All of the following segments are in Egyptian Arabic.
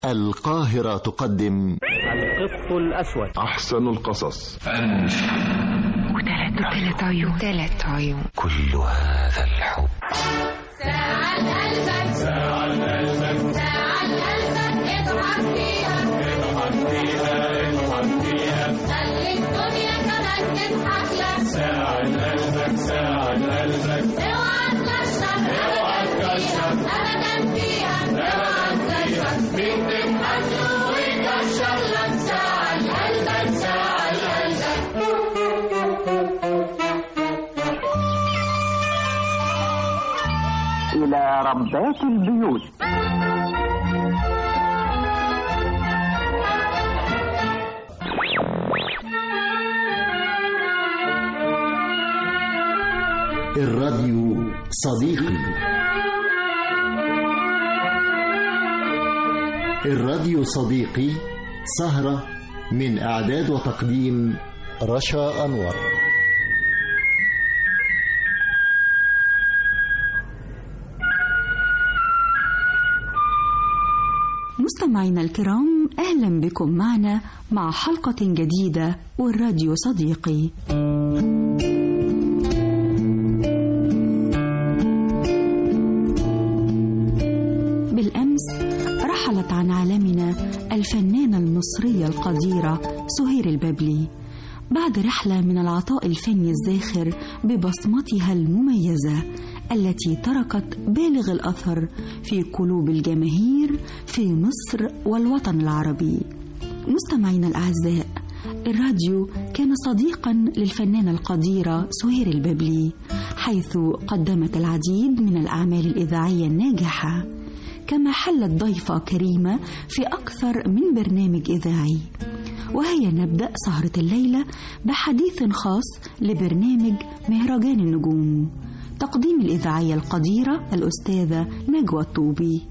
القاهرة تقدم القط الأسود أحسن القصص وثلاث وثلاث عيون ثلاث عيون كل هذا الحب ساعة قلبك ساعة قلبك ساعة قلبك اضحك فيها اضحك فيها اضحك فيها خلي الدنيا كمان تضحك لك ساعة قلبك ساعة قلبك اوعى تكشف اوعى تكشف ابدا فيها اوعى تكشف مين تضحك له ويكشف لك ساعة قلبك ساعة قلبك إلى ربات البيوت الراديو صديقي الراديو صديقي سهرة من إعداد وتقديم رشا أنور مستمعينا الكرام اهلا بكم معنا مع حلقه جديده والراديو صديقي بالامس رحلت عن عالمنا الفنانه المصريه القديره سهير البابلي بعد رحله من العطاء الفني الزاخر ببصمتها المميزه التي تركت بالغ الاثر في قلوب الجماهير في مصر والوطن العربي مستمعينا الاعزاء الراديو كان صديقا للفنانه القديره سهير البابلي حيث قدمت العديد من الاعمال الاذاعيه الناجحه كما حلت ضيفه كريمه في اكثر من برنامج اذاعي وهيا نبدا سهره الليله بحديث خاص لبرنامج مهرجان النجوم تقديم الإذاعية القديرة الأستاذة نجوى الطوبي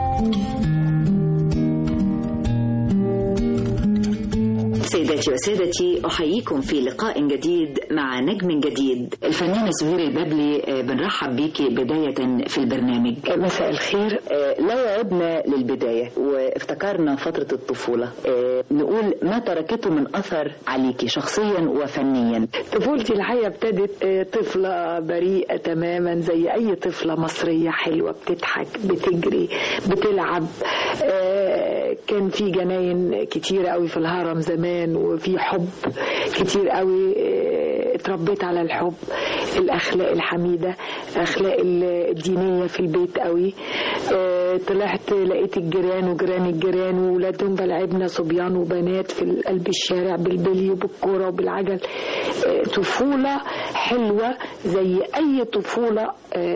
سيداتي وسادتي أحييكم في لقاء جديد مع نجم جديد الفنانة سهير البابلي آه، بنرحب بيكي بداية في البرنامج مساء الخير آه، لو عدنا للبداية وافتكرنا فترة الطفولة آه، نقول ما تركته من أثر عليكي شخصيا وفنيا طفولتي الحقيقة ابتدت آه، طفلة بريئة تماما زي أي طفلة مصرية حلوة بتضحك بتجري بتلعب آه، كان في جناين كتير قوي في الهرم زمان وفي حب كتير قوي آه، اتربيت على الحب الأخلاق الحميدة الأخلاق الدينية في البيت قوي آه، طلعت لقيت الجيران وجيران الجيران وولادهم بلعبنا صبيان وبنات في قلب الشارع بالبلي وبالكوره وبالعجل آه، طفولة حلوة زي أي طفولة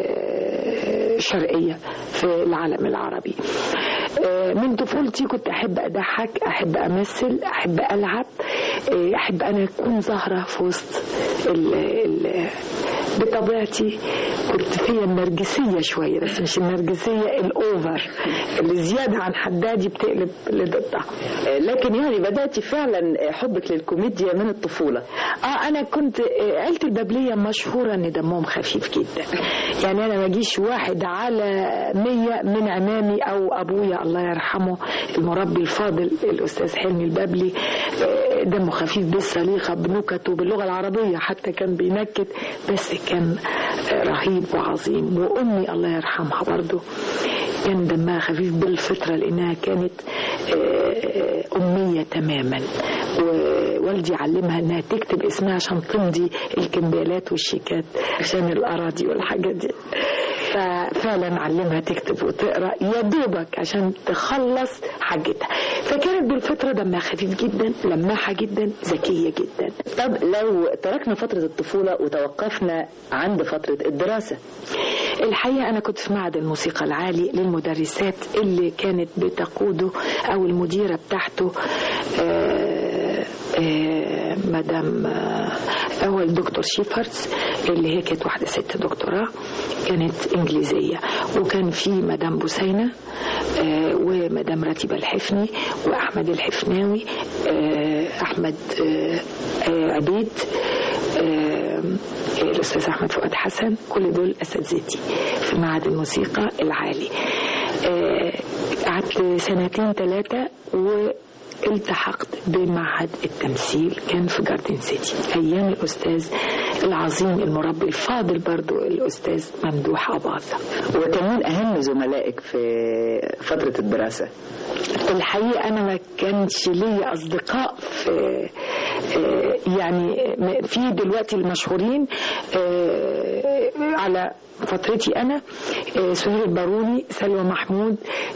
آه، شرقية في العالم العربي آه، من طفولتي كنت أحب أضحك أحب أمثل أحب ألعب آه، أحب أنا أكون ظاهرة في وسط ال ال بطبيعتي كنت فيها النرجسية شوية بس مش النرجسية الأوفر اللي زيادة عن حدها دي بتقلب لضدها آه، لكن يعني بدأتي فعلا حبك للكوميديا من الطفولة اه انا كنت آه، عيلتي البابليه مشهوره ان دمهم خفيف جدا يعني انا ما اجيش واحد على مية من عمامي او ابويا الله يرحمه المربي الفاضل الاستاذ حلمي البابلي آه، دمه خفيف بالسليقه بنكته باللغه العربيه حتى كان بينكت بس كان آه، رهيب وعظيم وامي الله يرحمها برضو كان دمها خفيف بالفطره لانها كانت آه، اميه تماما ووالدي علمها انها تكتب اسمها عشان تمضي الكمبيالات والشيكات عشان الاراضي والحاجات دي ففعلا علمها تكتب وتقرا يا دوبك عشان تخلص حاجتها فكانت بالفطره دمها خفيف جدا لماحه جدا ذكيه جدا طب لو تركنا فترة الطفولة وتوقفنا عند فترة الدراسة الحقيقة أنا كنت في معهد الموسيقى العالي للمدرسات اللي كانت بتقوده أو المديرة بتاعته آه، آه، مدام آه، أول دكتور شيفردز اللي هي كانت واحدة ست دكتوراه كانت إنجليزية وكان في مدام بوسينة آه، ومدام رتيبة الحفني وأحمد الحفناوي آه، أحمد آه، آه، عبيد آه، الأستاذ أحمد فؤاد حسن كل دول أساتذتي في معهد الموسيقى العالي آه، قعدت سنتين ثلاثة والتحقت بمعهد التمثيل كان في جاردن سيتي أيام الأستاذ العظيم المربي الفاضل برضو الأستاذ ممدوح أباظة وكان مين أهم زملائك في فترة الدراسة؟ الحقيقة أنا ما كانش لي أصدقاء في آه، يعني في دلوقتي المشهورين آه، على فترتي أنا آه، سهير الباروني سلوى محمود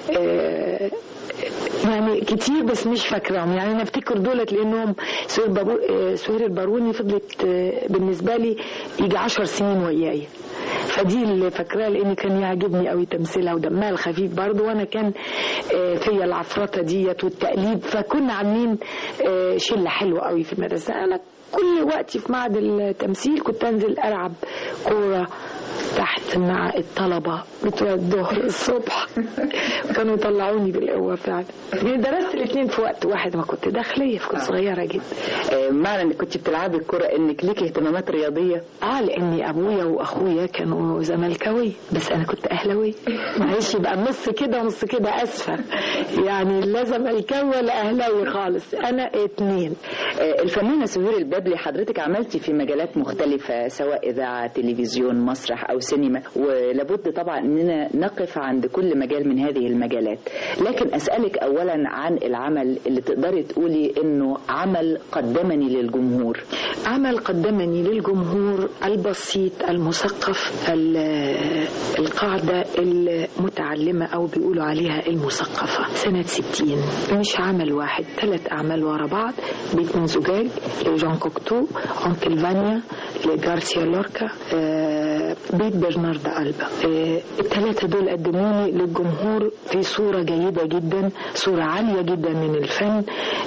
آه، يعني كتير بس مش فاكراهم يعني انا افتكر دولت لانهم سهير بابو- آه، سهير الباروني فضلت آه، بالنسبه لي يجي عشر سنين وياي فدي اللي فاكراها لان كان يعجبني قوي تمثيلها ودمها الخفيف برضه وانا كان آه، فيا العفرطه ديت والتقليد فكنا عاملين آه، شله حلوه قوي في المدرسه انا كل وقتي في معهد التمثيل كنت انزل العب كوره تحت مع الطلبه بتوع الظهر الصبح كانوا يطلعوني بالقوه فعلا يعني درست الاثنين في وقت واحد ما كنت داخليه كنت صغيره جدا آه، معنى انك كنت بتلعبي الكرة انك ليكي اهتمامات رياضية اه لاني ابويا واخويا كانوا زملكاويه بس انا كنت اهلاويه معلش يبقى نص كده ونص كده اسفه يعني لا زملكاوي ولا اهلاوي خالص انا اتنين آه، الفنانة سهير البابلي حضرتك عملتي في مجالات مختلفة سواء إذاعة تلفزيون مسرح أو سينما ولابد طبعا أننا نقف عند كل مجال من هذه المجالات لكن أسألك أولا عن العمل اللي تقدري تقولي أنه عمل قدمني للجمهور عمل قدمني للجمهور البسيط المثقف ال- القاعدة المتعلمة أو بيقولوا عليها المثقفة سنة 60 مش عمل واحد ثلاث أعمال ورا بعض بيت من زجاج لجان كوكتو أنكل فانيا لجارسيا لوركا آه، بيت برنارد ألبا آه، الثلاثة دول قدموني للجمهور في صورة جيدة جدا صورة عالية جدا من الفن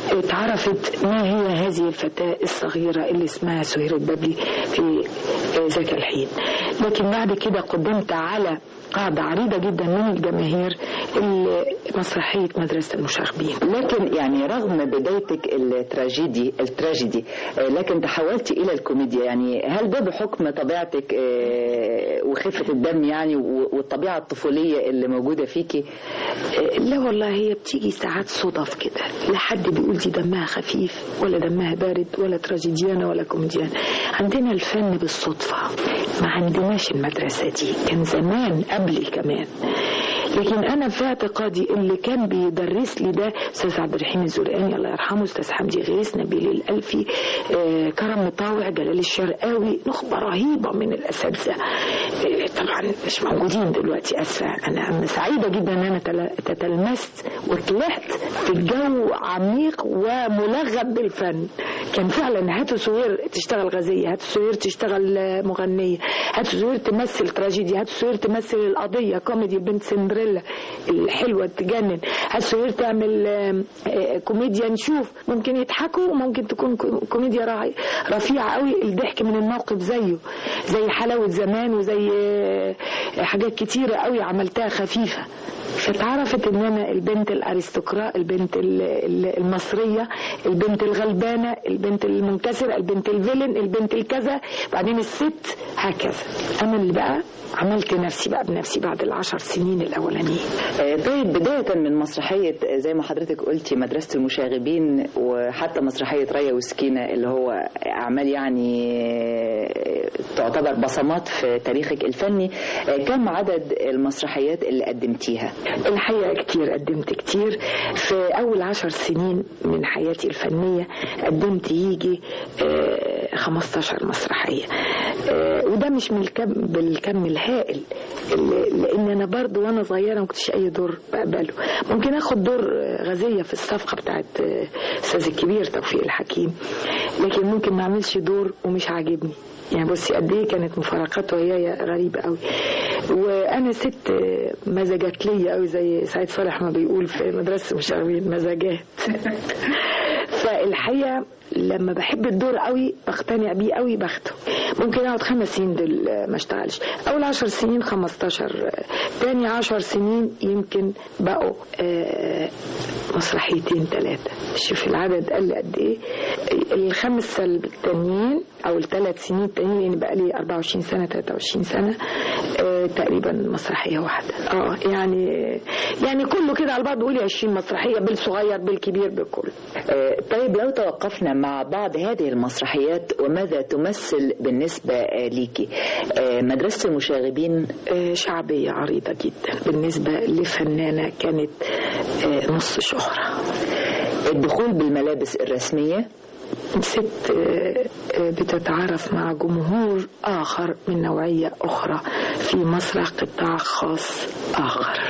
اتعرفت ما هي هذه الفتاة الصغيرة اللي اسمها سهير البابلي في آه، ذاك الحين لكن بعد كده قدمت على قاعدة عريضة جدا من الجماهير ال- مسرحية مدرسة المشاغبين لكن يعني رغم بدايتك التراجيدي التراجيدي آه، لكن تحولتي الى الكوميديا يعني هل ده بحكم طبيعتك آه، وخفه الدم يعني و- والطبيعه الطفوليه اللي موجوده فيكي لا والله هي بتيجي ساعات صدف كده لا حد بيقول دي دمها خفيف ولا دمها بارد ولا تراجيديانة ولا كوميديان عندنا الفن بالصدفة ما عندناش المدرسة دي كان زمان قبلي كمان لكن انا في اعتقادي اللي كان بيدرس لي ده استاذ عبد الرحيم الزرقاني الله يرحمه استاذ حمدي غيث نبيل الالفي آه، كرم مطاوع جلال الشرقاوي نخبه رهيبه من الاساتذه آه، طبعا مش موجودين دلوقتي اسفه انا أنا سعيده جدا ان انا تل- تتلمست وطلعت في الجو عميق وملغب بالفن كان فعلا هاتوا سهير تشتغل غازيه هاتوا سهير تشتغل آه، مغنيه هاتوا سهير تمثل تراجيدي هاتوا سهير تمثل القضيه كوميدي بنت سندريلا الحلوه تجنن هاتوا سهير تعمل آه، آه، كوميديا نشوف ممكن يضحكوا وممكن تكون كو- كوميديا راعي- رفيعه قوي الضحك من الموقف زيه زي حلاوه زمان وزي آه، حاجات كتيره قوي عملتها خفيفه فتعرفت ان انا البنت الارستقراء البنت ال- ال- المصريه البنت الغلبانه البنت المنكسره البنت الفيلن البنت الكذا بعدين الست هكذا انا اللي بقى عملت نفسي بقى بنفسي بعد العشر سنين الاولانيين آه، طيب بداية من مسرحية آه، زي ما حضرتك قلتي مدرسة المشاغبين وحتى مسرحية ريا وسكينة اللي هو أعمال يعني آه، تعتبر بصمات في تاريخك الفني آه، كم عدد المسرحيات اللي قدمتيها؟ الحقيقة كتير قدمت كتير في أول عشر سنين من حياتي الفنية قدمت يجي آه، 15 مسرحية آه، وده مش من الكم بالكم الهائل اللي- لأن أنا برضو وأنا صغيرة ما كنتش أي دور بقبله ممكن أخد دور آه، غازية في الصفقة بتاعت آه، أستاذ الكبير توفيق الحكيم لكن ممكن ما أعملش دور ومش عاجبني يعني بصي قد ايه كانت مفارقات وياي غريبه قوي وانا ست مزاجات ليا قوي زي سعيد صالح ما بيقول في مدرسه مشاغبين مزاجات فالحقيقه لما بحب الدور قوي بقتنع بيه قوي باخده ممكن اقعد خمس سنين دول ما اشتغلش اول عشر سنين خمستاشر تاني عشر سنين يمكن بقوا آه، مسرحيتين ثلاثة شوف العدد قل قد ايه الخمس سنة التانيين او الثلاث سنين التانيين لان بقى لي 24 سنة 23 سنة آه، آه تقريبا مسرحيه واحده اه يعني يعني كله كده على بعض قولي 20 مسرحيه بالصغير بالكبير بالكل آه، طيب لو توقفنا مع بعض هذه المسرحيات وماذا تمثل بالنسبة آه، ليكي آه، مدرسة المشاغبين آه شعبيه عريضه جدا بالنسبه لفنانه كانت آه نص شهره الدخول بالملابس الرسمية ست آه، آه، بتتعارف مع جمهور آخر من نوعية أخرى في مسرح قطاع خاص آخر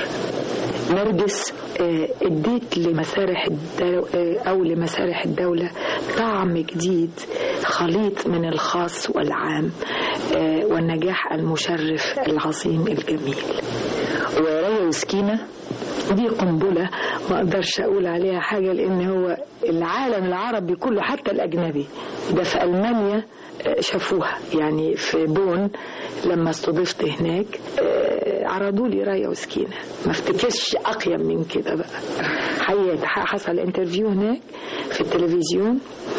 نرجس آه، اديت لمسارح الدو... آه، أو لمسارح الدولة طعم جديد خليط من الخاص والعام آه، والنجاح المشرف العظيم الجميل وريا وسكينة دي قنبلة ما اقدرش اقول عليها حاجة لان هو العالم العربي كله حتى الاجنبي ده في المانيا آه، شافوها يعني في بون لما استضفت هناك آه، عرضوا لي رايه وسكينه ما افتكرش اقيم من كده بقى حقيقة حصل انترفيو هناك في التلفزيون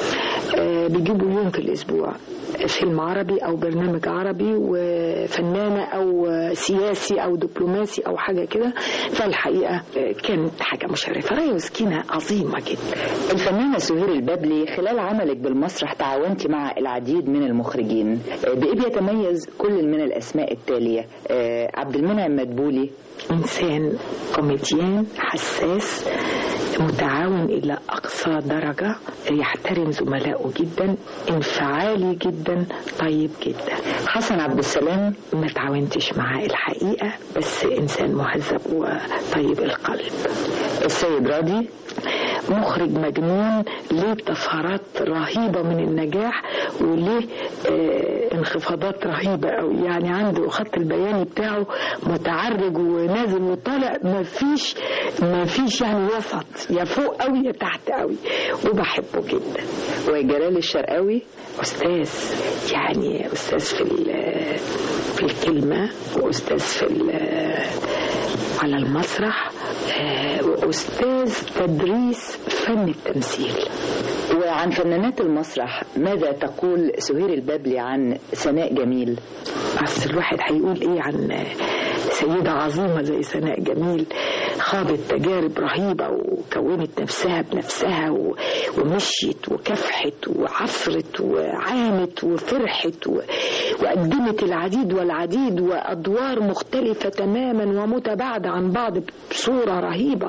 آه، بيجيبوا يوم في الاسبوع فيلم عربي او برنامج عربي وفنانه او سياسي او دبلوماسي او حاجه كده فالحقيقه آه، كانت حاجه مشرفه رايه وسكينه عظيمه جدا الفنانة سهير البابلي خلال عملك بالمسرح تعاونت مع العديد من المخرجين آه، بإيه بيتميز كل من الأسماء التالية آه، عبد المنعم مدبولي إنسان كوميديان حساس متعاون إلى أقصى درجة يحترم زملائه جدا انفعالي جدا طيب جدا حسن عبد السلام ما تعاونتش معاه الحقيقة بس إنسان مهذب وطيب القلب السيد راضي مخرج مجنون ليه طفرات رهيبة من النجاح وليه آه انخفاضات رهيبة أوي يعني عنده خط البياني بتاعه متعرج ونازل وطالع مفيش مفيش يعني وسط يا فوق أوي يا تحت أوي وبحبه جدا وجلال الشرقاوي أستاذ يعني أستاذ في ال- في الكلمة وأستاذ في ال- على المسرح آه، وأستاذ تدريس فن التمثيل وعن فنانات المسرح ماذا تقول سهير البابلي عن سناء جميل بس الواحد هيقول ايه عن سيدة عظيمة زي سناء جميل خاضت تجارب رهيبة وكونت نفسها بنفسها و- ومشيت وكافحت وعفرت وعانت وفرحت و- وقدمت العديد والعديد وأدوار مختلفة تماما ومتباعدة عن بعض بصورة رهيبة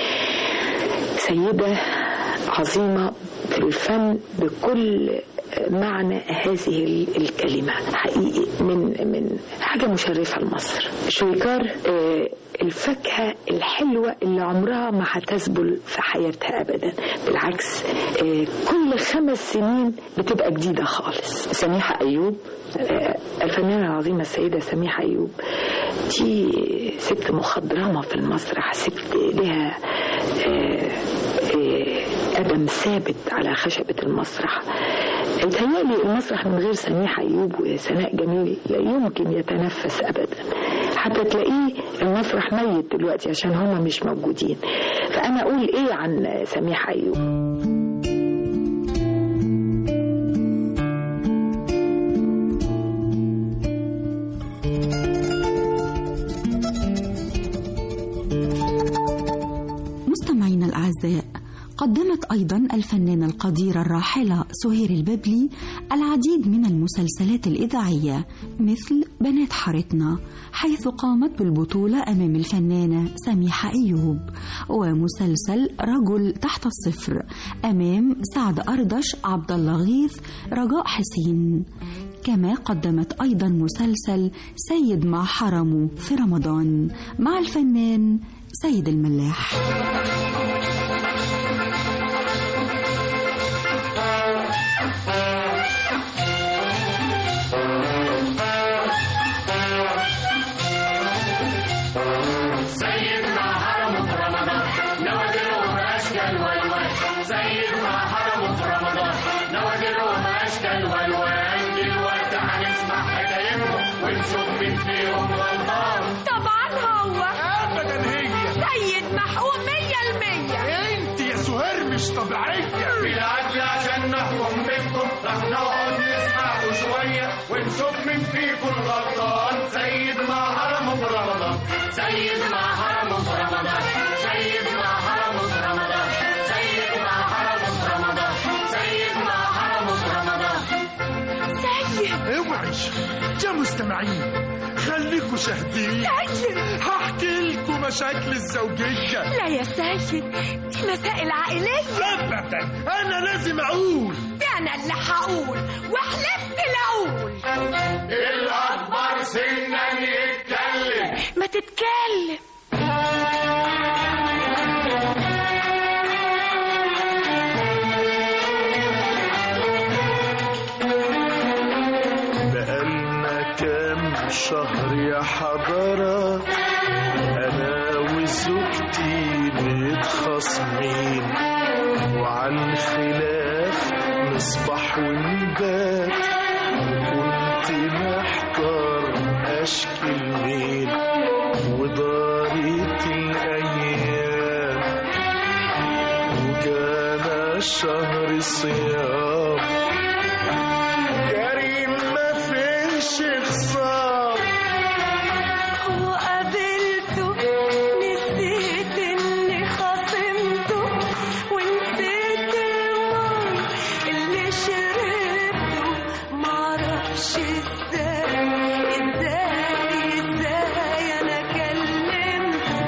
سيدة عظيمة في الفن بكل معنى هذه ال- الكلمة حقيقي من من حاجة مشرفة لمصر شويكار آه، الفاكهة الحلوة اللي عمرها ما هتذبل في حياتها أبدا بالعكس آه، كل خمس سنين بتبقى جديدة خالص سميحة أيوب آه، الفنانة العظيمة السيدة سميحة أيوب دي ست مخضرمة في المسرح ست لها آه، آه، قدم ثابت على خشبة المسرح يتهيألي المسرح من غير سميحة أيوب وسناء جميل لا يمكن يتنفس أبدا حتى تلاقيه المسرح ميت دلوقتي عشان هما مش موجودين فأنا أقول إيه عن سميحة أيوب مستمعينا الأعزاء قدمت أيضا الفنانة القديرة الراحلة سهير الببلي العديد من المسلسلات الإذاعية مثل بنات حارتنا حيث قامت بالبطولة أمام الفنانة سميحة أيوب ومسلسل رجل تحت الصفر أمام سعد أردش عبد الله غيث رجاء حسين كما قدمت أيضا مسلسل سيد مع حرمه في رمضان مع الفنان سيد الملاح سيدنا حرم في رمضان نوادرهم أشكال والوان سيدنا حرم في رمضان نوادرهم أشكال والوان دلوقتي هنسمع حكايتهم ونشوف مين فيهم غلطان طبعا هو ابدا هي سيد محقوق مية المية انت يا سهير غير مش طبيعية بالعدل عشان نحكم بينكم رح نقعد نسمعكم شوية ونشوف مين فيكم غلطان سيد ما حرمه في رمضان سيد ما حرمه في رمضان سيد ما حرمه في رمضان سيد ما حرمه في رمضان سيد ما حرمه في رمضان سيد اوعي يا مستمعين خليكوا شاهدين سيد هحكي لكم مشاكل الزوجية لا يا سيد دي مسائل عائلية أبدا أنا لازم أقول ده أنا اللي هقول وحلفت لأقول الأكبر سنا يتكلم ما تتكلم بقالنا كام شهر يا حضرة أنا وزوجتي متخاصمين وعن خلاف نصبح ونبات وكنت محتار أشكي لمين ودارت الأيام وجانا شهر صيام كريم ما فيش خصام وقابلته نسيت اني خاصمته ونسيت المي اللي شربته معرفش ازاي ازاي ازاي انا كلمته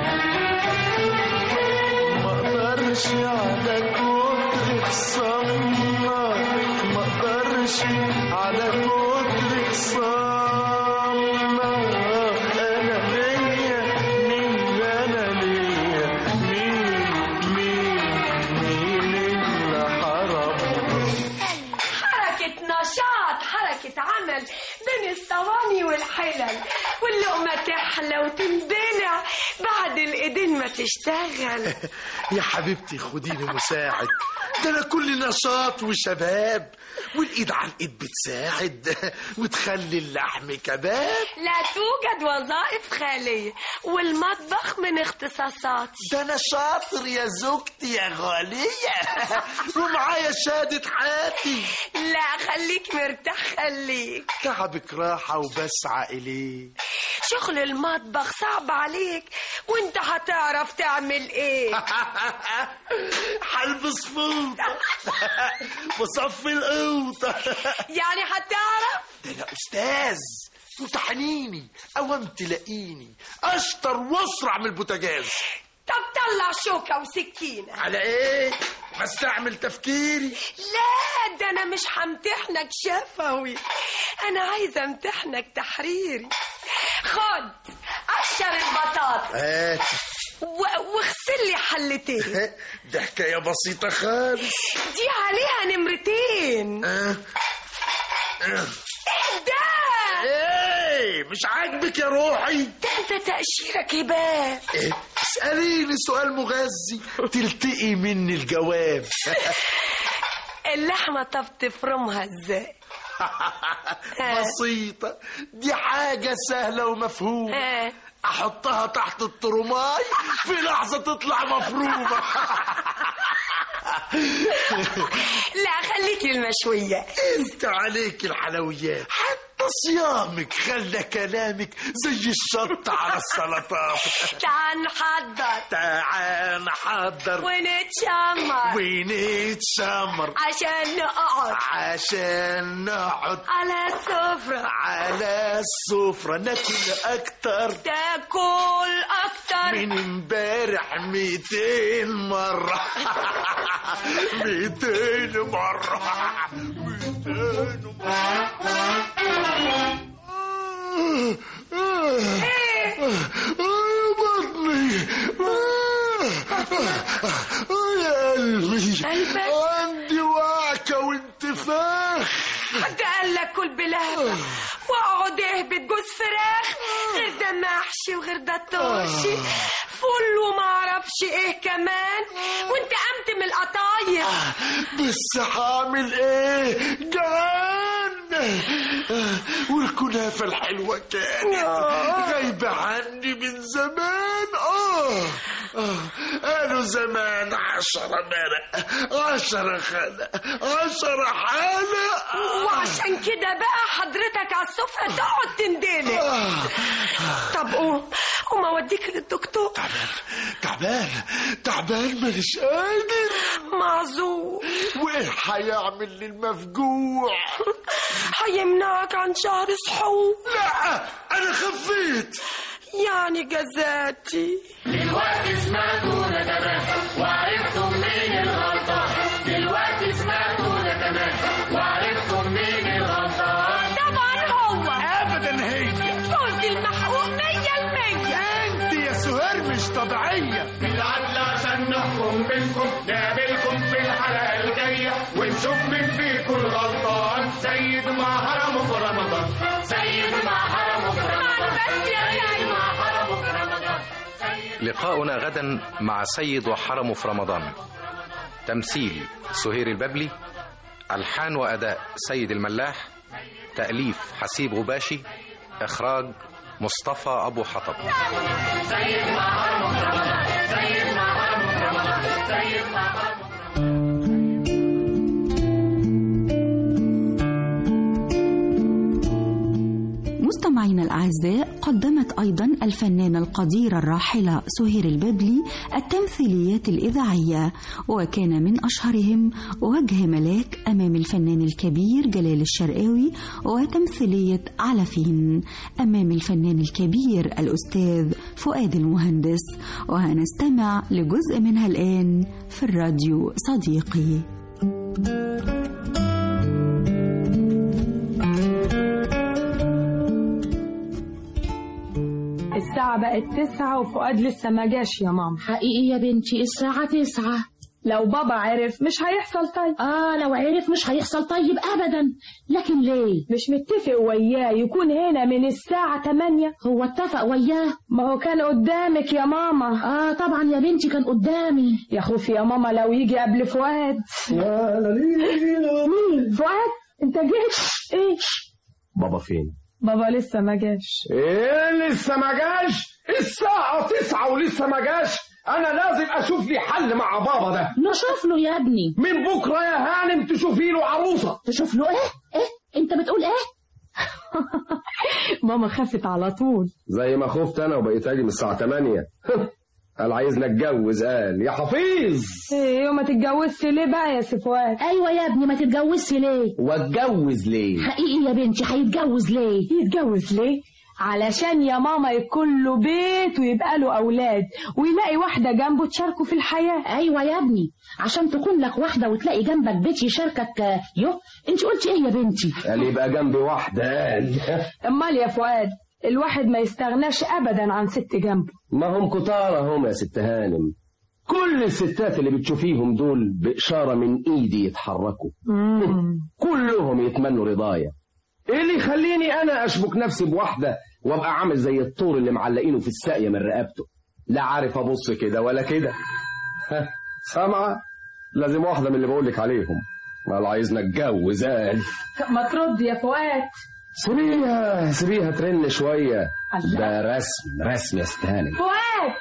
ما اقدرش على كتر خصامنا ما اقدرش على كتر خصامنا انا ليا مين انا ليا مين مين مين اللي حرمنا حركة نشاط حركة عمل بين الصواني والحلل واللقمة تحلى وتنبلع بعد الإيدين ما تشتغل يا حبيبتي خديني مساعد ده انا كل نشاط وشباب والايد على الايد بتساعد وتخلي اللحم كباب لا توجد وظائف خالية والمطبخ من اختصاصاتي ده انا شاطر يا زوجتي يا غالية ومعايا شهادة حياتي لا خليك مرتاح خليك تعبك راحة وبسعى إليه شغل المطبخ صعب عليك وانت هتعرف تعمل ايه حلبس فوطة بصفي القوطة يعني هتعرف ده أنا أستاذ امتحنيني أوام تلاقيني أشطر وأسرع من البوتاجاز طب طلع شوكة وسكينة على إيه؟ بستعمل تفكيري لا ده انا مش همتحنك شفوي انا عايزه امتحنك تحريري خد قشر البطاطا هات و- واغسل لي حلتين ده حكاية بسيطة خالص دي عليها نمرتين آه. آه. ده ايه مش عاجبك يا روحي ده انت تأشيرك هباب إيه؟ اسأليني سؤال مغذي تلتقي مني الجواب اللحمه طب تفرمها ازاي بسيطة دي حاجة سهلة ومفهومة آه. أحطها تحت الترماي في لحظة تطلع مفرومة لا خليك المشوية انت عليك الحلويات حتى صيامك خلى كلامك زي الشط على السلطات تعال نحضر تعال نحضر ونتشمر ونتشمر عشان نقعد عشان نقعد على السفرة على السفرة ناكل أكتر تاكل أكتر من امبارح 200 مرة 200 مرة 200 مرة آه، بطني آه، يا قلبي قلبك؟ عندي وعكة وانتفاخ حد قال لك كل بلاد واقعد اهبط جوز فراخ غير ده محشي وغير ده طرشي فل وما اعرفش ايه كمان وانت قمت من القطايف بس هعمل ايه جعان والكنافة الحلوة كانت غايبة عني من زمان آه آه قالوا زمان عشرة مرق عشرة خلق عشرة حالق وعشان كده بقى حضرتك على السفرة تقعد تندلق طب قوم قوم اوديك للدكتور تعبان تعبان مانيش قادر معذور وايه هيعمل للمفجوع هيمنعك عن شهر سحور لا انا خفيت يعني جزاتي دلوقتي سمعتونا كمان وعرفتم مين الغلطان دلوقتي سمعتونا كمان وعرفتم مين الغلطان طبعا هو ابدا هي فوزي المحقوق مية المية انت يا سهير مش طبيعيه بالعدل عشان نحكم بينكم نقابلكم في الحلقة الجاية ونشوف مين فيكم الغلطان سيد ما حرمه في رمضان سيد ما حرمه في رمضان سيد ما حرمه في رمضان لقاؤنا غدا مع سيد وحرمه في رمضان تمثيل سهير الببلي ألحان وأداء سيد الملاح تأليف حسيب غباشي إخراج مصطفى أبو حطب سيد ما حرمه في رمضان سيد ما حرمه في رمضان سيد ما حرمه مستمعينا الأعزاء قدمت أيضا الفنانة القديرة الراحلة سهير الببلي التمثيليات الإذاعية وكان من أشهرهم وجه ملاك أمام الفنان الكبير جلال الشرقاوي وتمثيلية علفين أمام الفنان الكبير الأستاذ فؤاد المهندس وهنستمع لجزء منها الآن في الراديو صديقي الساعة بقت تسعة وفؤاد لسه ما جاش يا ماما حقيقي يا بنتي الساعة تسعة لو بابا عرف مش هيحصل طيب آه لو عرف مش هيحصل طيب أبدا لكن ليه؟ مش متفق وياه يكون هنا من الساعة تمانية هو اتفق وياه ما هو كان قدامك يا ماما آه طبعا يا بنتي كان قدامي يا خوفي يا ماما لو يجي قبل فؤاد مين فؤاد انت جيت ايه بابا فين؟ بابا لسه ما جاش ايه لسه ما جاش الساعة تسعة ولسه ما جاش انا لازم اشوف لي حل مع بابا ده نشوف له يا ابني من بكرة يا هانم تشوفي له عروسة تشوف له ايه ايه انت بتقول ايه ماما خافت على طول زي ما خفت انا وبقيت اجي من الساعة 8 قال عايزنا اتجوز قال يا حفيظ ايه وما تتجوزش ليه بقى يا سي فؤاد ايوه يا ابني ما تتجوزش ليه واتجوز ليه حقيقي يا بنتي هيتجوز ليه يتجوز ليه علشان يا ماما يكون له بيت ويبقى له اولاد ويلاقي واحده جنبه تشاركه في الحياه ايوه يا ابني عشان تكون لك واحده وتلاقي جنبك بيت يشاركك آه، يو انت قلتي ايه يا بنتي قال يبقى جنبي واحدة قال امال يا فؤاد الواحد ما يستغناش ابدا عن ست جنبه ما هم كتار هم يا ست هانم كل الستات اللي بتشوفيهم دول بإشارة من إيدي يتحركوا كلهم يتمنوا رضايا ايه اللي يخليني انا اشبك نفسي بواحده وابقى عامل زي الطور اللي معلقينه في الساقيه من رقبته لا عارف ابص كده ولا كده ها، سامعه لازم واحده من اللي بقولك عليهم ما عايزنا اتجوز قال ما ترد يا فؤاد سيبيها سيبيها ترن شويه ده رسم رسم يا ست هانم فؤاد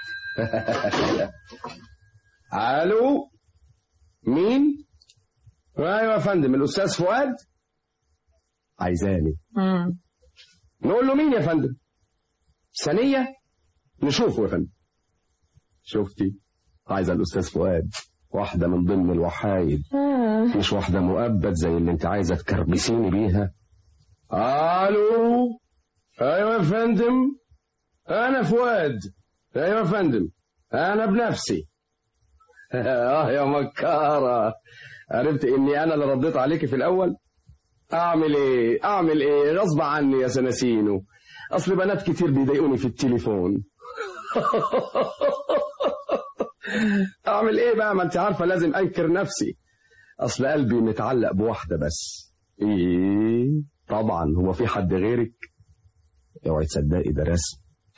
الو مين ايوه يا فندم الاستاذ فؤاد عايزاني نقول له مين يا فندم ثانية نشوفه يا فندم شفتي عايزة الأستاذ فؤاد واحدة من ضمن الوحايد مش واحدة مؤبد زي اللي انت عايزة تكربسيني بيها ألو أيوة يا فندم أنا فؤاد أيوة يا فندم أنا بنفسي آه يا مكارة عرفت إني أنا اللي رديت عليكي في الأول اعمل ايه اعمل ايه غصب عني يا سناسينو اصل بنات كتير بيضايقوني في التليفون اعمل ايه بقى ما انت عارفه لازم انكر نفسي اصل قلبي متعلق بواحده بس ايه طبعا هو في حد غيرك اوعي تصدقي ده رسم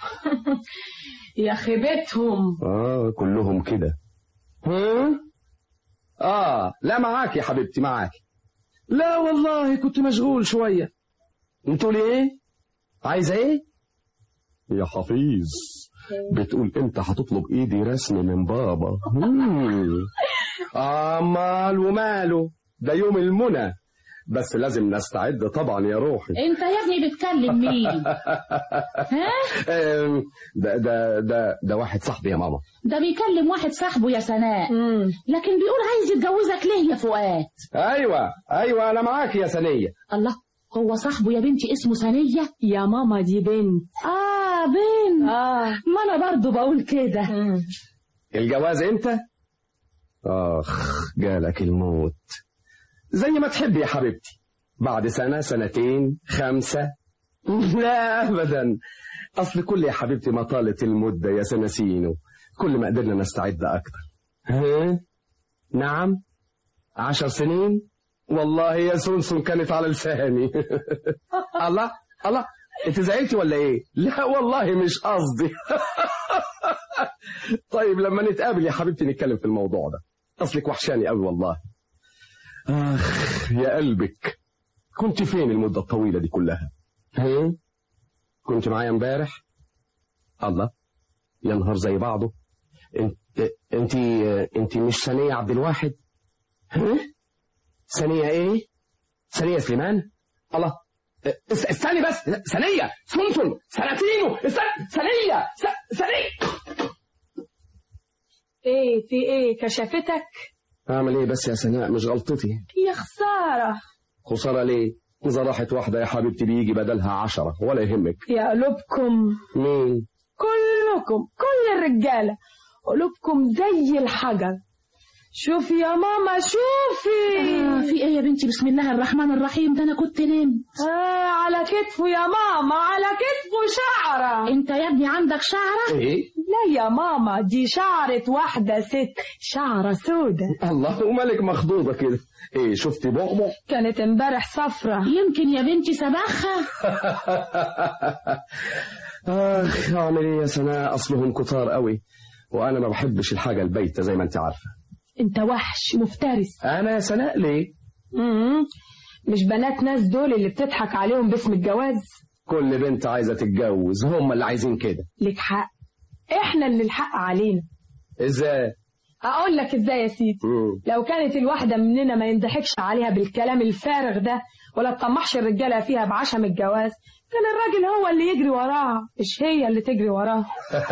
يا خيبتهم اه كلهم كده ها اه لا معاك يا حبيبتي معاك لا والله كنت مشغول شوية انتوا لي ايه عايزة ايه يا حفيظ بتقول انت هتطلب ايدي رسم من بابا مم. آه مال وماله ده يوم المنى بس لازم نستعد طبعا يا روحي انت يا ابني بتكلم مين ها أم، ده ده ده ده واحد صاحبي يا ماما ده بيكلم واحد صاحبه يا سناء لكن بيقول عايز يتجوزك ليه يا فؤاد ايوه ايوه انا معاك يا سنيه الله هو صاحبه يا بنتي اسمه سنية يا ماما دي بنت اه بنت اه ما انا برضو بقول كده الجواز امتى اخ جالك الموت زي ما تحب يا حبيبتي بعد سنة سنتين خمسة لا أبدا أصل كل يا حبيبتي ما طالت المدة يا سنسينو كل ما قدرنا نستعد أكتر ها؟ نعم عشر سنين والله يا سونسون كانت على لساني الله الله انت زعلتي ولا ايه لا والله مش قصدي طيب لما نتقابل يا حبيبتي نتكلم في الموضوع ده اصلك وحشاني قوي والله اخ يا قلبك كنت فين المدة الطويلة دي كلها ها كنت معايا امبارح الله يا نهار زي بعضه انت انت انت مش ثانية عبد الواحد ها ثانية ايه ثانية سليمان الله اس- استني بس ثانية سمسم سنتينو استني ثانية س- ثانية ايه في ايه كشفتك اعمل ايه بس يا سناء مش غلطتي يا خسارة خسارة ليه إذا راحت واحدة يا حبيبتي بيجي بدلها عشرة ولا يهمك يا قلوبكم مين كلكم كل الرجالة قلوبكم زي الحجر شوفي يا ماما شوفي آه في ايه يا بنتي بسم الله الرحمن الرحيم ده انا كنت نمت آه على كتفه يا ماما على كتفه شعرة انت يا ابني عندك شعرة ايه لا يا ماما دي شعرة واحدة ست شعرة سودة الله ومالك مخضوضة كده ايه شفتي بعبع كانت امبارح صفرة يمكن يا بنتي سبخها اخ اعمل ايه يا سناء اصلهم كتار قوي وانا ما بحبش الحاجة البيتة زي ما انت عارفة انت وحش مفترس انا يا سناء ليه مم. مش بنات ناس دول اللي بتضحك عليهم باسم الجواز كل بنت عايزة تتجوز هم اللي عايزين كده لك حق احنا اللي الحق علينا ازاي اقول لك ازاي يا سيدي مم. لو كانت الواحدة مننا ما ينضحكش عليها بالكلام الفارغ ده ولا تطمحش الرجالة فيها بعشم الجواز كان الراجل هو اللي يجري وراها مش هي اللي تجري وراها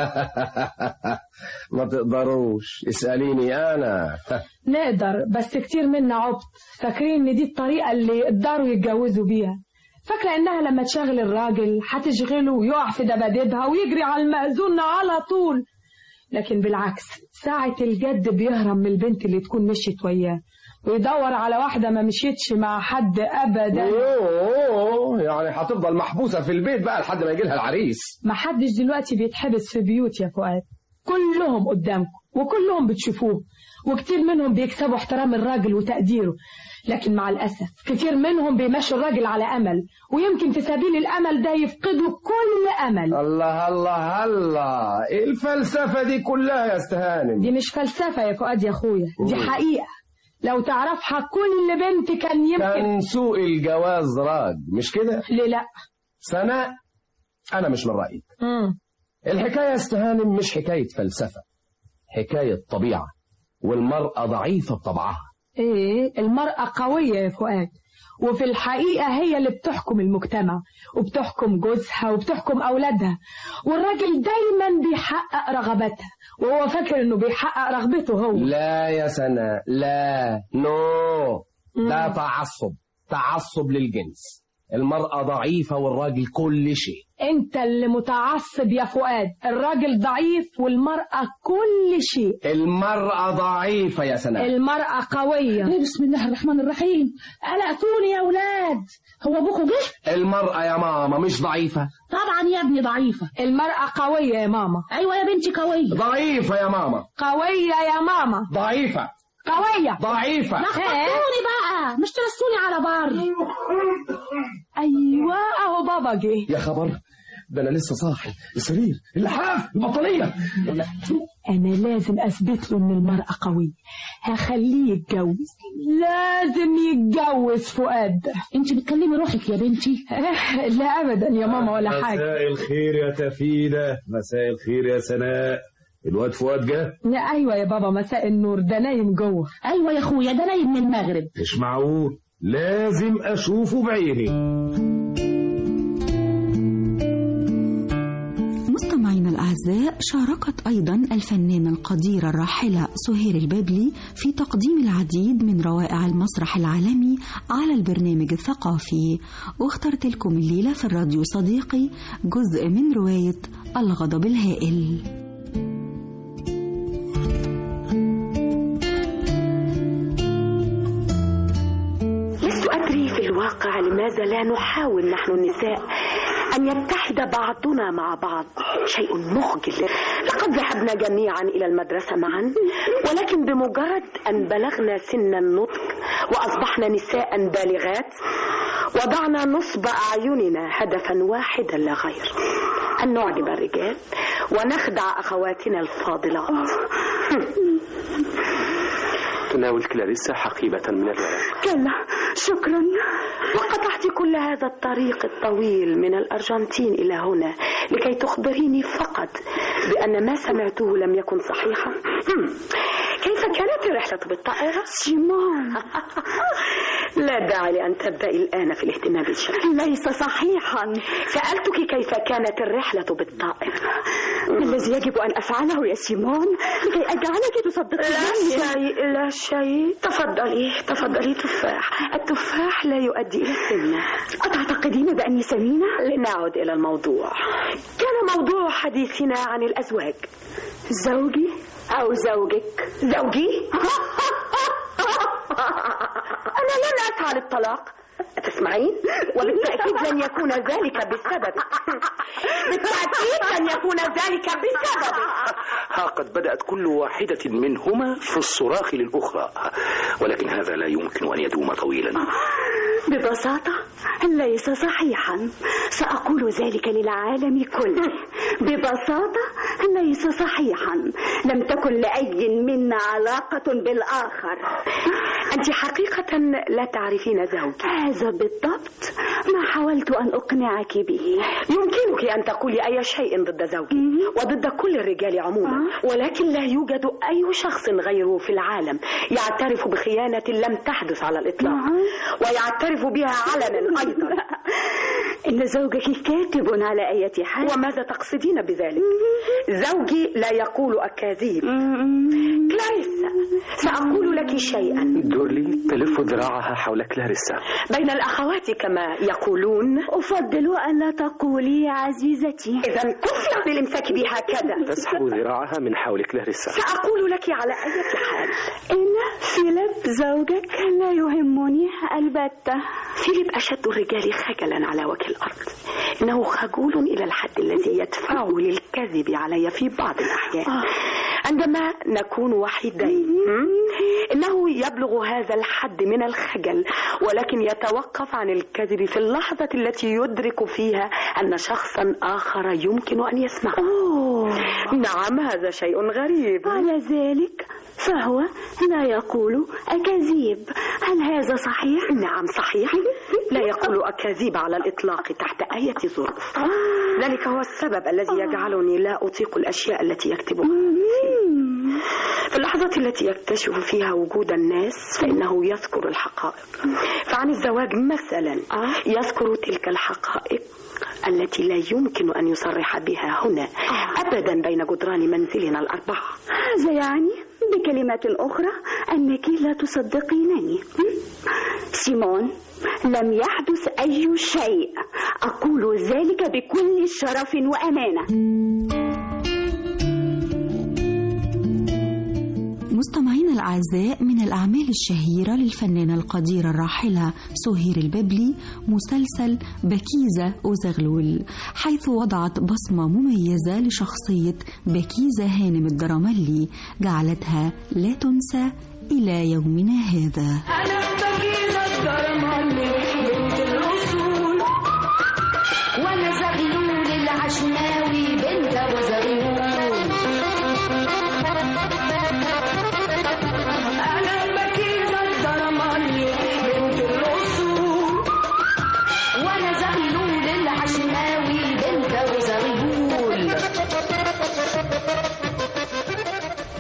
ما تقدروش اسأليني انا نقدر بس كتير منا عبط فاكرين ان دي الطريقة اللي يقدروا يتجوزوا بيها فاكرة انها لما تشغل الراجل هتشغله ويقع في دبادبها ويجري على المأذون على طول لكن بالعكس ساعة الجد بيهرب من البنت اللي تكون مشيت وياه ويدور على واحدة ما مشيتش مع حد أبدا اوه يعني هتفضل محبوسة في البيت بقى لحد ما يجي لها العريس ما حدش دلوقتي بيتحبس في بيوت يا فؤاد كلهم قدامكم وكلهم بتشوفوه وكتير منهم بيكسبوا احترام الراجل وتقديره لكن مع الأسف كتير منهم بيمشوا الراجل على أمل ويمكن في سبيل الأمل ده يفقدوا كل أمل الله الله الله ايه الفلسفة دي كلها يا استهانم دي مش فلسفة يا فؤاد يا أخويا دي مم. حقيقة لو تعرفها كل بنت كان يمكن كان سوء الجواز راج مش كده ليه لا سناء انا مش من رأيك مم. الحكاية يا استهانم مش حكاية فلسفة حكاية طبيعة والمرأة ضعيفة بطبعها ايه المرأة قوية يا فؤاد وفي الحقيقة هي اللي بتحكم المجتمع وبتحكم جوزها وبتحكم أولادها والراجل دايما بيحقق رغباتها وهو فاكر انه بيحقق رغبته هو لا يا سناء لا نو ده تعصب تعصب للجنس المرأة ضعيفة والراجل كل شيء انت اللي متعصب يا فؤاد الراجل ضعيف والمرأة كل شيء المرأة ضعيفة يا سناء المرأة قوية إيه بسم الله الرحمن الرحيم قلقتوني يا ولاد هو ابوكوا جه المرأة يا ماما مش ضعيفة طبعا يا ابني ضعيفة المرأة قوية يا ماما ايوه يا بنتي قوية ضعيفة يا ماما قوية يا ماما ضعيفة قوية ضعيفة لخبطوني بقى مش ترسوني على بر ايوه اهو بابا جه يا خبر ده انا لسه صاحي السرير اللحاف البطانيه انا لازم اثبت له ان المرأة قوية هخليه يتجوز لازم يتجوز فؤاد انت بتكلمي روحك يا بنتي لا ابدا يا ماما ولا حاجة مساء الخير يا تفيدة مساء الخير يا سناء الواد فؤاد جه لا ايوه يا بابا مساء النور ده نايم جوه ايوه يا اخويا ده نايم من المغرب مش معقول لازم اشوفه بعيني مستمعينا الأعزاء شاركت أيضا الفنانة القديرة الراحلة سهير البابلي في تقديم العديد من روائع المسرح العالمي على البرنامج الثقافي واخترت لكم الليلة في الراديو صديقي جزء من رواية الغضب الهائل لست أدري في الواقع لماذا لا نحاول نحن النساء أن يتحد بعضنا مع بعض شيء مخجل لقد ذهبنا جميعا إلى المدرسة معا ولكن بمجرد أن بلغنا سن النطق وأصبحنا نساء بالغات وضعنا نصب أعيننا هدفا واحدا لا غير أن نعجب الرجال ونخدع أخواتنا الفاضلات تناول كلاريسا حقيبة من الورق كلا شكرا وقطعت كل هذا الطريق الطويل من الأرجنتين إلى هنا لكي تخبريني فقط بأن ما سمعته لم يكن صحيحا هم. كيف كانت الرحلة بالطائرة؟ سيمون لا داعي لأن تبدأي الآن في الاهتمام بالشكل ليس صحيحا سألتك كيف كانت الرحلة بالطائرة الذي يجب أن أفعله يا سيمون لكي أجعلك تصدقي لا شيء لا شيء تفضلي تفضلي تفاح التفاح لا يؤدي إلى السمنة أتعتقدين بأني سمينة؟ لنعد إلى الموضوع كان موضوع حديثنا عن الأزواج زوجي أو زوجك زوجي أنا لن أفعل الطلاق تسمعين وبالتأكيد لن يكون ذلك بسبب بالتأكيد لن يكون ذلك بسبب ها قد بدأت كل واحدة منهما في الصراخ للأخرى ولكن هذا لا يمكن أن يدوم طويلا ببساطة ليس صحيحا سأقول ذلك للعالم كله ببساطة ليس صحيحا لم تكن لأي منا علاقة بالآخر أنت حقيقة لا تعرفين زوجي هذا بالضبط ما حاولت أن أقنعك به يمكنك أن تقولي أي شيء ضد زوجي وضد كل الرجال عموما ولكن لا يوجد أي شخص غيره في العالم يعترف بخيانة لم تحدث على الإطلاق ويعترف بها علنا أيضا إن زوجك كاتب على أي حال وماذا تقصدين بذلك؟ زوجي لا يقول أكاذيب كلاريسا سأقول لك شيئا دورلي تلف ذراعها حول كلاريسا بين الأخوات كما يقولون أفضل أن لا تقولي عزيزتي إذا كفي عن الامساك بي هكذا تسحب ذراعها من حول كلاريسا سأقول لك على أي حال إن فيليب زوجك لا يهمني البتة فيليب أشد الرجال خجلا على وجه الأرض إنه خجول إلى الحد الذي يدفعه للكذب علي في بعض الأحيان عندما نكون وحيدين إنه يبلغ هذا الحد من الخجل ولكن يتوقف عن الكذب في اللحظة التي يدرك فيها أن شخصا آخر يمكن أن يسمعه أوه. نعم هذا شيء غريب على ذلك فهو لا يقول أكاذيب هل هذا صحيح؟ نعم صحيح لا يقول أكاذيب على الإطلاق تحت أي ظروف ذلك هو السبب الذي يجعلني لا أطيق الأشياء التي يكتبها في اللحظة التي يكتشف فيها وجود الناس فإنه يذكر الحقائق فعن الزواج مثلا يذكر تلك الحقائق التي لا يمكن أن يصرح بها هنا أبدا بين جدران منزلنا الأربعة هذا يعني بكلمات أخرى أنك لا تصدقينني سيمون لم يحدث أي شيء أقول ذلك بكل شرف وأمانة مستمعينا الأعزاء من الأعمال الشهيرة للفنانة القديرة الراحلة سهير الببلي مسلسل بكيزة وزغلول حيث وضعت بصمة مميزة لشخصية بكيزة هانم الدراملي جعلتها لا تنسى إلى يومنا هذا أنا بكيزة الدرمالي بنت الأصول وأنا زغلول العشق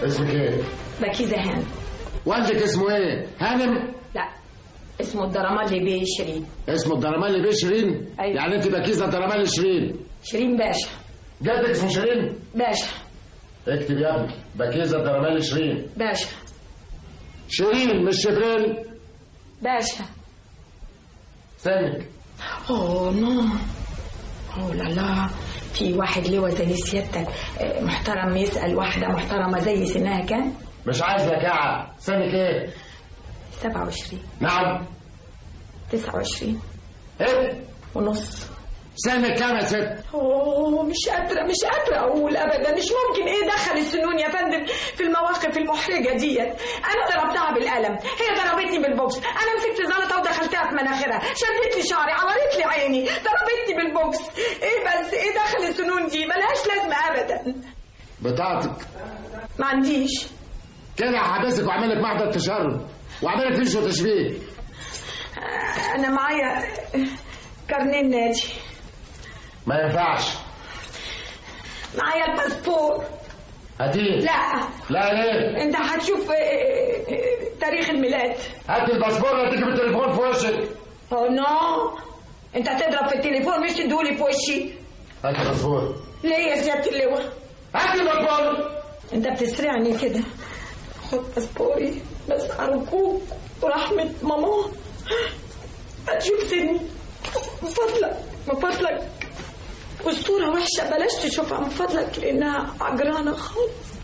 اسمك ايه؟ بكيزة هانم والدك اسمه ايه؟ هانم؟ لا اسمه الدرمالي بيه شيرين اسمه الدرمالي بيه شيرين؟ أيوة. يعني انت بكيزه الدرمالي شيرين شيرين باشا جدك اسمه شيرين؟ باشا اكتب يا ابني بكيزه الدرمالي شيرين باشا شيرين مش شبرين باشا سنك اوه نو اوه لا لا في واحد لواء زي سيادتك آه، محترم يسأل واحدة محترمة زي سنها كام؟ مش عايز لكعة سنك ايه؟ 27 نعم 29 ايه؟ ونص سنك كام يا ست؟ اوه مش قادرة مش قادرة اقول ابدا مش ممكن ايه دخل السنون يا فندم في المواقف المحرجة ديت انا ضربتها بالقلم هي ضربتني بالبوكس انا مسكت زلطة ودخلتها في مناخيرها شدت لي شعري عورت لي عيني ضربتني بالبوكس ايه بس ايه دخل السنون دي ملهاش لازمة ابدا بطاقتك ما عنديش كده هحبسك واعمل لك محضر تشرد واعمل لك فيش وتشبيه آه، انا معايا كارنيه النادي ما ينفعش معايا الباسبور هاتيه لا لا ليه؟ انت هتشوف آه، آه، تاريخ الميلاد هات الباسبور اديك بالتليفون في وشك اوه نو انت هتضرب في التليفون مش تدولي في وشي هات الباسبور ليه يا سيادة اللواء هات الباسبور انت بتسرعني كده خد باسبوري بس ارجوك ورحمة ماما هتشوف سني من فضلك من فضلك والصورة وحشة بلاش تشوفها من فضلك لأنها عجرانة خالص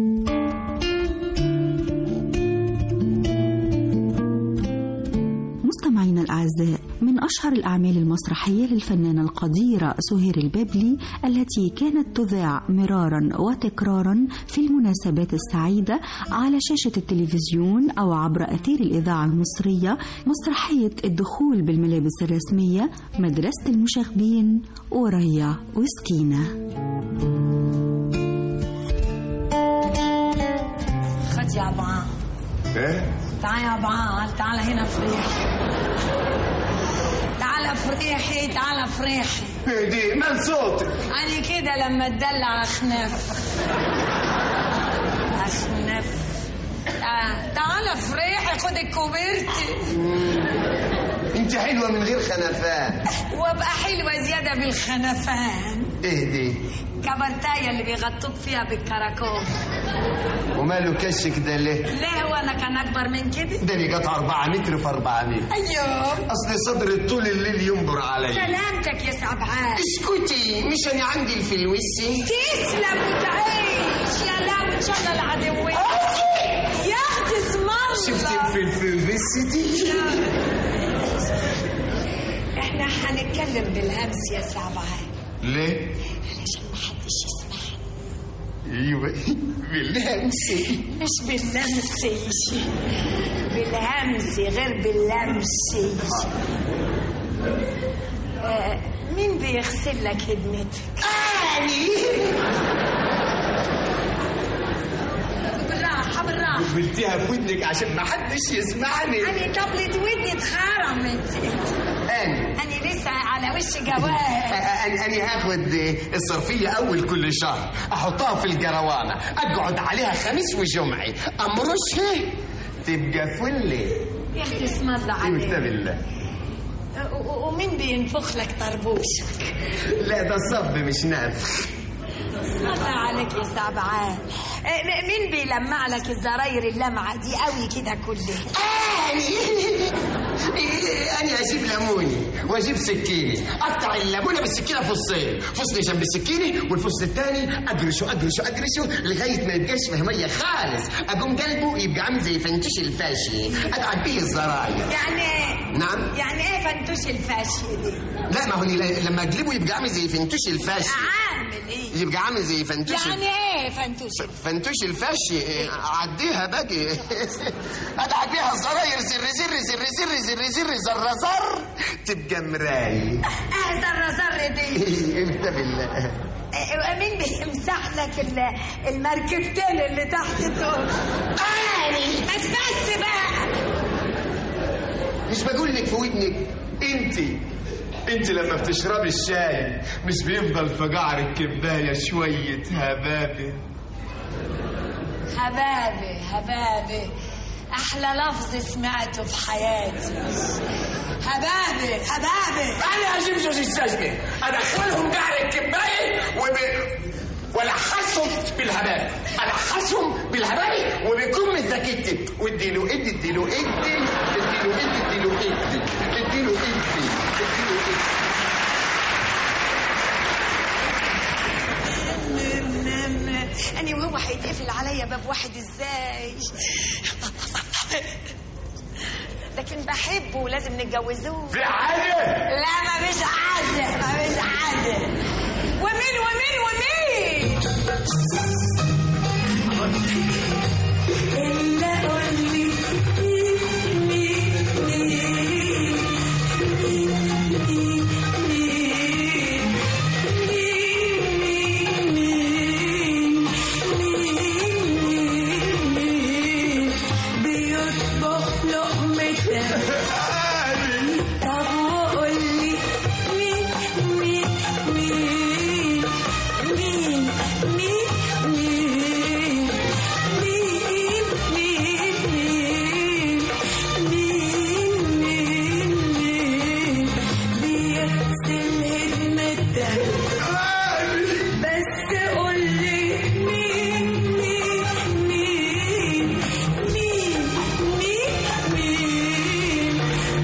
مستمعينا الأعزاء من أشهر الأعمال المسرحية للفنانة القديرة سهير البابلي التي كانت تذاع مرارا وتكرارا في المناسبات السعيدة على شاشة التلفزيون أو عبر أثير الإذاعة المصرية مسرحية الدخول بالملابس الرسمية مدرسة المشاغبين وريا وسكينة خد يا بعان ايه؟ تعال يا بعان تعال هنا فريحي تعال فريحي تعال فريحي دي من صوتك أنا كده لما اتدلع أخنف أخنف تعال- تعال فريحي خد الكوبرتي انت حلوه من غير خنفان وابقى حلوة زيادة بالخنفان ايه دي كبرتاية اللي بيغطوك فيها بالكراكوب وماله كشك ده ليه ليه هو أنا كان أكبر من كده؟ ده لي قطع 4 متر في 4 متر أيوه اصل صدر طول الليل ينظر علي سلامتك يا سبعان اسكتي مش انا عندي الفلوسي تسلم وتعيش يا لا ان شاء الله العدوية يا اختي اسم الله شفتي الفلوسي احنا هنتكلم بالهمس يا سبعان ليه علشان ما حدش يسمع ايوه بالهمس مش باللمس بالهمس غير باللمس آه، مين بيغسل لك هدمتك؟ بالراحة بالراحة قلتيها في ودنك عشان ما حدش يسمعني أنا طبلة ودني اتخرمت انا أنا لسه على وش جواز انا انا هاخد الصرفيه اول كل شهر احطها في الجروانه اقعد عليها خميس وجمعه امرشها تبقى فله يا أختي اسم الله عليك كتاب الله و- و- ومين بينفخ لك طربوشك؟ لا ده الصب مش نافخ اسم الله عليك يا سبعان آه، م- مين بيلمع لك الزراير اللمعة دي قوي كده كلها؟ انا اجيب ليموني واجيب سكيني اقطع الليمونه بالسكينه فصين فصل جنب السكينه والفصل الثاني اقرشه اقرشه اقرشه لغايه ما يبقاش فيه ميه خالص اقوم قلبه يبقى عامل زي فنتش الفاشي ادعك بيه الزراير يعني ايه؟ نعم يعني ايه فنتوش الفاشي دي؟ لا ما هو ل- لما اقلبه يبقى عامل زي فنتوش الفاشي عامل ايه؟ يبقى عامل زي فنتوش يعني ايه فنتوش فنتوش الفاشي إيه، عديها باقي ادعك بيها الزراير زر زر زر زر زر زر زر زر تبقى مراي اه زر زر دي انت بالله آه، مين بيمسح لك ال- المركبتين اللي تحت دول؟ بس بس بقى مش بقول لك في ودنك انت انت لما بتشربي الشاي مش بيفضل في قعر الكبايه شويه هبابه هبابي هبابي احلى لفظ سمعته في حياتي هبابي هبابي انا اجيب جوز السجنه ادخلهم دار الكبايه وب والحسهم بالهباب الحسهم بالهباب وبكم الزكيت واديله ادي اديله ادي اديله ادي اديله ادي اديله ادي اديله ادي أنا وهو هيتقفل عليا باب واحد إزاي لكن بحبه ولازم نتجوزوه في حاجة؟ لا ما مش عادة ما مش عادة ومين ومين ومين إلا قولي مين مين مين مين مين بيطبخ لقمتك طب وقولي مين مين مين مين مين مين مين مين مين مين مين مين بيغسل هدمتك بس قولي مين مين مين مين مين مين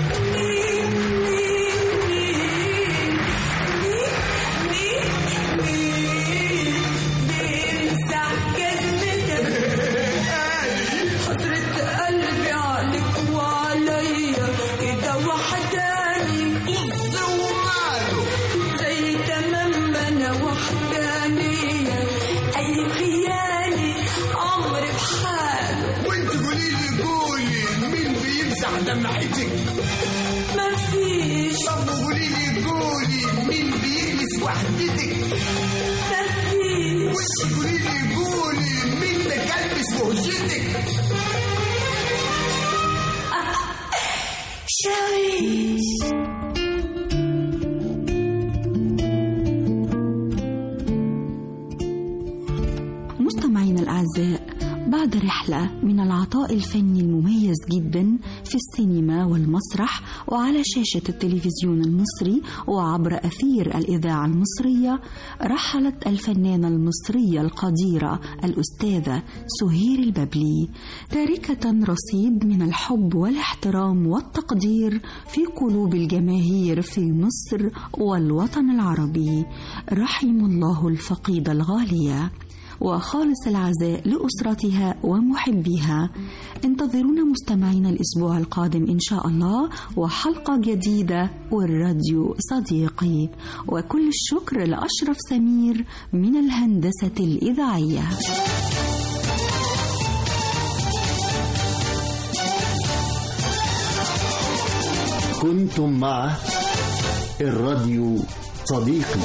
بيمسح جزمتك حضرة قلبي عليك وعليا كده وحداني وماله زي تمام ما انا وحدانية اي خيالي عمري بحاله وانت قولي لي قولي مين بيمسح دمعتك مفيش طب قولي لي قولي مين بيلمس وحدتك مفيش وانت قولي لي قولي مين مكلبس وهجتك شاويش مستمعينا الأعزاء بعد رحلة من العطاء الفني المميز جدا في السينما والمسرح وعلى شاشة التلفزيون المصري وعبر أثير الإذاعة المصرية رحلت الفنانة المصرية القديرة الأستاذة سهير الببلي تاركة رصيد من الحب والاحترام والتقدير في قلوب الجماهير في مصر والوطن العربي رحم الله الفقيد الغالية وخالص العزاء لأسرتها ومحبيها انتظرونا مستمعينا الأسبوع القادم إن شاء الله وحلقة جديدة والراديو صديقي وكل الشكر لأشرف سمير من الهندسة الإذاعية كنتم مع الراديو صديقي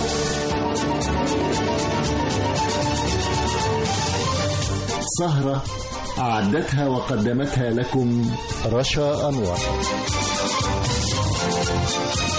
سهرة أعدتها وقدمتها لكم رشا أنور